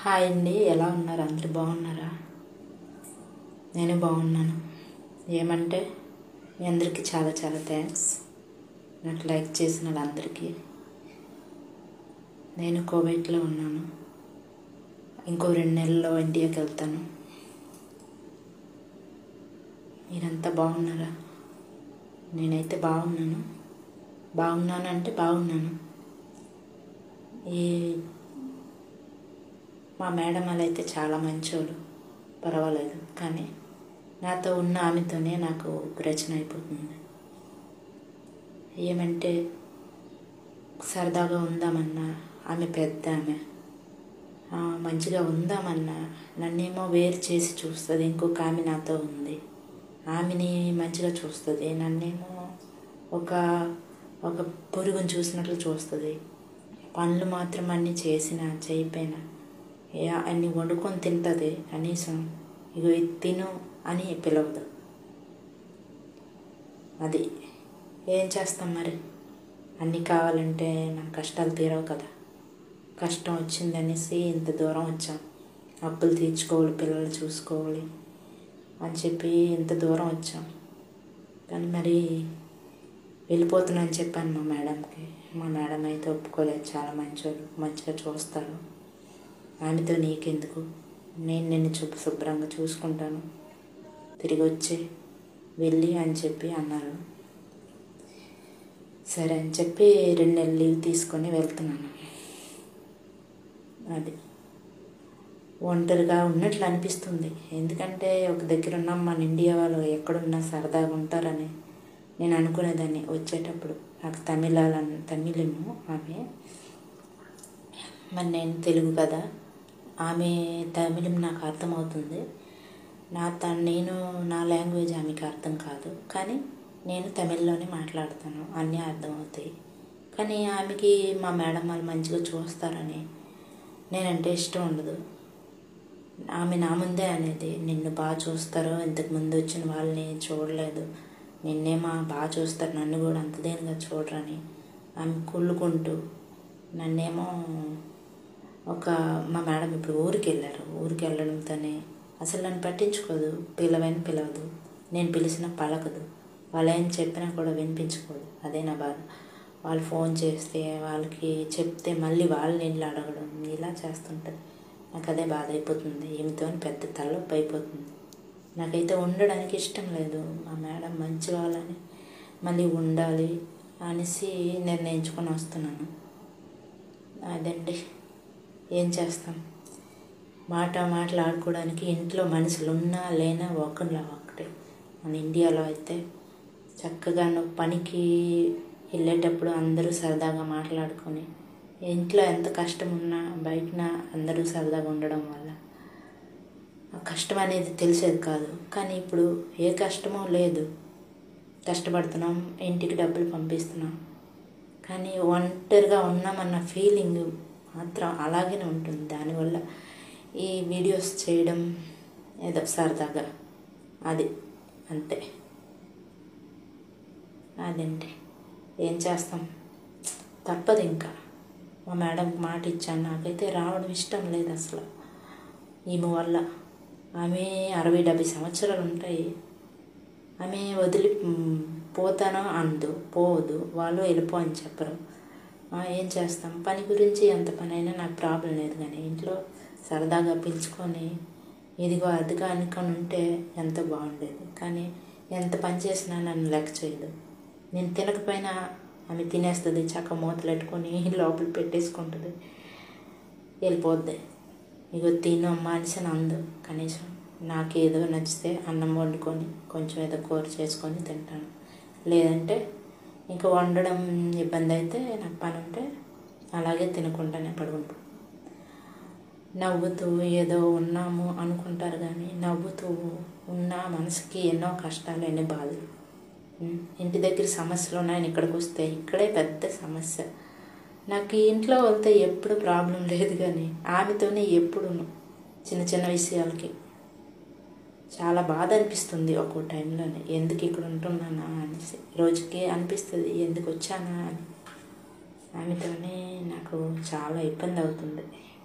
hi అండి ఎలా ఉన్నారు అందరు బాగున్నారా నేను బాగున్నాను ఏమంటే మీ అందరికీ చాలా చాలా థ్యాంక్స్ నాకు లైక్ చేసిన వాళ్ళందరికీ నేను కోవైట్లో ఉన్నాను ఇంకో రెండు నెలల్లో ఇండియాకి వెళ్తాను మీరంతా బాగున్నారా నేనైతే బాగున్నాను బాగున్నాను అంటే బాగున్నాను ఈ మా మేడం వాళ్ళు అయితే చాలా మంచోళ్ళు పర్వాలేదు కానీ నాతో ఉన్న ఆమెతోనే నాకు రచన అయిపోతుంది ఏమంటే సరదాగా ఉందామన్నా ఆమె పెద్ద ఆమె ఆ, మంచిగా ఉందామన్నా నన్నేమో వేరు చేసి చూస్తుంది ఇంకొక ఆమె నాతో ఉంది ఆమెని మంచిగా చూస్తుంది నన్నేమో ఒక ఒక పురుగుని చూసినట్లు చూస్తుంది పనులు మాత్రం అన్నీ చేసిన చేయపోయినా ఏ అన్ని వండుకొని తింటుంది కనీసం ఇగో ఇది తిను అని పిలవదు అది ఏం చేస్తాం మరి అన్నీ కావాలంటే నా కష్టాలు తీరవు కదా కష్టం వచ్చిందనేసి ఇంత దూరం వచ్చాం అప్పులు తీర్చుకోవాలి పిల్లలు చూసుకోవాలి అని చెప్పి ఇంత దూరం వచ్చాం కానీ మరి వెళ్ళిపోతున్నాను చెప్పాను మా మేడంకి మా మేడం అయితే ఒప్పుకోలేదు చాలా మంచోళ్ళు మంచిగా చూస్తారు ఆమెతో నీకెందుకు నేను నిన్ను శుభ్ర శుభ్రంగా చూసుకుంటాను తిరిగి వచ్చి వెళ్ళి అని చెప్పి అన్నారు సరే అని చెప్పి రెండు నెలలు లీవ్ తీసుకొని వెళ్తున్నాను అది ఒంటరిగా ఉన్నట్లు అనిపిస్తుంది ఎందుకంటే ఒక దగ్గర ఉన్నాం మన ఇండియా వాళ్ళు ఎక్కడున్నా సరదాగా ఉంటారని నేను అనుకునేదాన్ని వచ్చేటప్పుడు నాకు తమిళ తమిళము ఆమె మరి నేను తెలుగు కదా ఆమె తమిళం నాకు అర్థమవుతుంది నా త నేను నా లాంగ్వేజ్ ఆమెకి అర్థం కాదు కానీ నేను తమిళ్లోనే మాట్లాడతాను అన్నీ అర్థమవుతాయి కానీ ఆమెకి మా మేడం వాళ్ళు మంచిగా చూస్తారని నేనంటే ఇష్టం ఉండదు ఆమె నా ముందే అనేది నిన్ను బాగా చూస్తారు ఇంతకు ముందు వచ్చిన వాళ్ళని చూడలేదు నిన్నేమో బాగా చూస్తారు నన్ను కూడా అంత దేనిగా చూడరని ఆమె కుళ్ళుకుంటూ నన్నేమో ఒక మా మేడం ఇప్పుడు ఊరికి వెళ్ళారు ఊరికి వెళ్ళడంతోనే అసలు నన్ను పట్టించుకోదు పిలవని పిలవదు నేను పిలిచిన పలకదు వాళ్ళు ఏం చెప్పినా కూడా వినిపించుకోదు అదే నా బాధ వాళ్ళు ఫోన్ చేస్తే వాళ్ళకి చెప్తే మళ్ళీ వాళ్ళని ఇల్లు అడగడం ఇలా చేస్తుంటుంది నాకు అదే బాధ అయిపోతుంది ఈమెతో పెద్ద తలనొప్పి అయిపోతుంది నాకైతే ఉండడానికి ఇష్టం లేదు మా మేడం మంచి వాళ్ళని మళ్ళీ ఉండాలి అనేసి నిర్ణయించుకొని వస్తున్నాను అదండి ఏం చేస్తాం మాట మాట్లాడుకోవడానికి ఇంట్లో మనుషులు ఉన్నా లేనా ఒకరిలా ఒకటే మన ఇండియాలో అయితే చక్కగా నువ్వు పనికి వెళ్ళేటప్పుడు అందరూ సరదాగా మాట్లాడుకొని ఇంట్లో ఎంత కష్టం ఉన్నా బయటన అందరూ సరదాగా ఉండడం వల్ల ఆ కష్టం అనేది తెలిసేది కాదు కానీ ఇప్పుడు ఏ కష్టమో లేదు కష్టపడుతున్నాం ఇంటికి డబ్బులు పంపిస్తున్నాం కానీ ఒంటరిగా ఉన్నామన్న ఫీలింగ్ మాత్రం అలాగే ఉంటుంది దానివల్ల ఈ వీడియోస్ చేయడం ఏదో సరదాగా అది అంతే అదండి ఏం చేస్తాం తప్పదు ఇంకా మా మేడంకి మాట ఇచ్చాను నాకైతే రావడం ఇష్టం లేదు అసలు ఈమె వల్ల ఆమె అరవై డెబ్బై సంవత్సరాలు ఉంటాయి ఆమె వదిలి మ్, పోతానో అందు పోదు వాళ్ళు వెళ్ళిపో అని చెప్పరు ఆ, ఏం చేస్తాం పని గురించి ఎంత పని అయినా నాకు ప్రాబ్లం లేదు కానీ ఇంట్లో సరదాగా పిలుచుకొని ఇదిగో అదిగా అనుకొని ఉంటే ఎంతో బాగుండేది కానీ ఎంత పని చేసినా నన్ను లెక్క చేయదు నేను తినకపోయినా ఆమె తినేస్తుంది చక్క మూతలు పెట్టుకొని లోపల పెట్టేసుకుంటుంది వెళ్ళిపోద్ది ఇగో తిను అమ్మ అనేసి అందు కనీసం నాకు ఏదో నచ్చితే అన్నం వండుకొని కొంచెం ఏదో కూర చేసుకొని తింటాను లేదంటే ఇంకా వండడం ఇబ్బంది అయితే నాకు పని ఉంటే అలాగే తినకుండానే పడుకుంటా నవ్వుతూ ఏదో ఉన్నాము అనుకుంటారు కానీ నవ్వుతూ ఉన్న మనసుకి ఎన్నో కష్టాలు ఎన్ని బాధలు ఉం, ఇంటి దగ్గర సమస్యలు ఉన్నాయని ఇక్కడికి వస్తే ఇక్కడే పెద్ద సమస్య నాకు ఈ ఇంట్లో వెళ్తే ఎప్పుడు ప్రాబ్లం లేదు కానీ ఆమెతోనే ఎప్పుడు చిన్న చిన్న విషయాలకి చాలా బాధ అనిపిస్తుంది ఒక్కో టైంలోనే ఎందుకు ఇక్కడ ఉంటున్నానా అనేసి రోజుకి అనిపిస్తుంది ఎందుకు వచ్చానా అని ఆమెతోనే నాకు చాలా ఇబ్బంది అవుతుంది